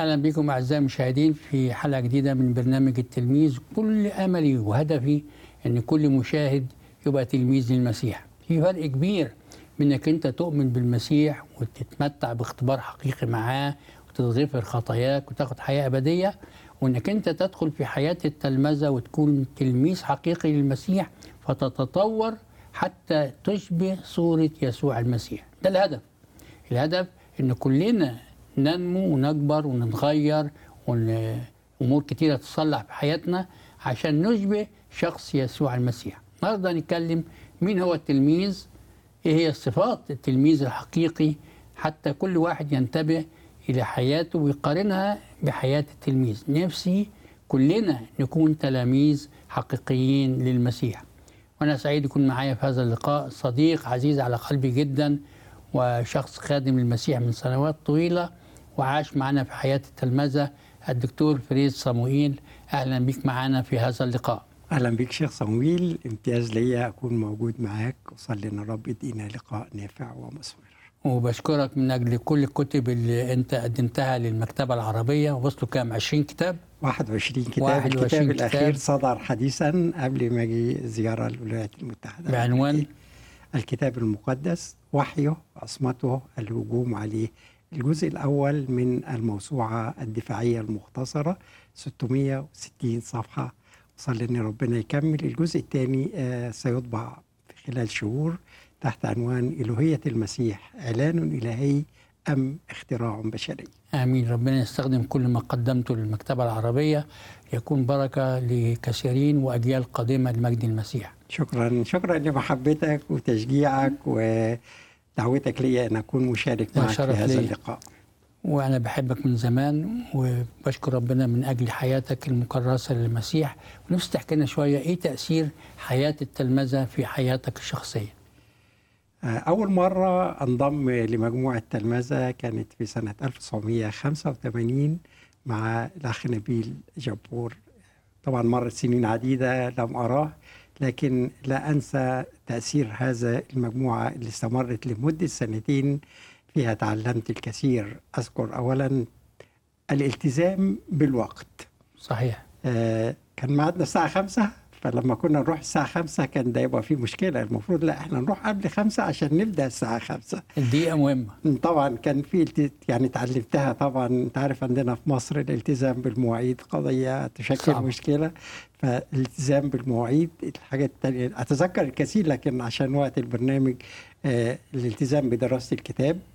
اهلا بكم اعزائي المشاهدين في حلقه جديده من برنامج التلميذ كل املي وهدفي ان كل مشاهد يبقى تلميذ للمسيح في فرق كبير من انك انت تؤمن بالمسيح وتتمتع باختبار حقيقي معاه وتتغفر خطاياك وتاخد حياه ابديه وانك انت تدخل في حياه التلمذه وتكون تلميذ حقيقي للمسيح فتتطور حتى تشبه صوره يسوع المسيح ده الهدف الهدف ان كلنا ننمو ونكبر ونتغير وامور كتيره تصلح في حياتنا عشان نشبه شخص يسوع المسيح النهارده هنتكلم مين هو التلميذ ايه هي صفات التلميذ الحقيقي حتى كل واحد ينتبه الى حياته ويقارنها بحياه التلميذ نفسي كلنا نكون تلاميذ حقيقيين للمسيح وانا سعيد يكون معايا في هذا اللقاء صديق عزيز على قلبي جدا وشخص خادم المسيح من سنوات طويله وعاش معنا في حياه التلمذه الدكتور فريد صموئيل اهلا بك معنا في هذا اللقاء اهلا بك شيخ صمويل امتياز ليا اكون موجود معاك وصلي ان الرب يدينا لقاء نافع ومثمر وبشكرك من اجل كل الكتب اللي انت قدمتها للمكتبه العربيه وصلوا كام 20 كتاب 21 كتاب 21 الكتاب كتاب. الاخير صدر حديثا قبل ما اجي زياره للولايات المتحده بعنوان الكتاب المقدس وحيه عصمته الهجوم عليه الجزء الأول من الموسوعة الدفاعية المختصرة 660 صفحة صلي إن ربنا يكمل الجزء الثاني آه، سيطبع في خلال شهور تحت عنوان إلوهية المسيح إعلان إلهي أم اختراع بشري امين ربنا يستخدم كل ما قدمته للمكتبه العربيه يكون بركه لكثيرين واجيال قادمه لمجد المسيح شكرا شكرا لمحبتك وتشجيعك ودعوتك لي أن أكون مشارك ده معك في شرف هذا لي. اللقاء وانا بحبك من زمان وبشكر ربنا من اجل حياتك المكرسه للمسيح ونفسي تحكي لنا شويه ايه تاثير حياه التلمذه في حياتك الشخصيه أول مرة انضم لمجموعة تلمذة كانت في سنة 1985 مع الأخ نبيل جبور طبعا مرت سنين عديدة لم أراه لكن لا أنسى تأثير هذا المجموعة اللي استمرت لمدة سنتين فيها تعلمت الكثير أذكر أولا الالتزام بالوقت صحيح آه، كان ميعادنا الساعة خمسة فلما كنا نروح الساعة خمسة كان ده يبقى فيه مشكلة المفروض لا احنا نروح قبل خمسة عشان نبدأ الساعة خمسة الدقيقه مهمه طبعا كان في الت- يعني اتعلمتها طبعا انت عارف عندنا في مصر الالتزام بالمواعيد قضية تشكل صعبة. صعب. مشكلة فالالتزام بالمواعيد الحاجة التانية أتذكر الكثير لكن عشان وقت البرنامج آه الالتزام بدراسة الكتاب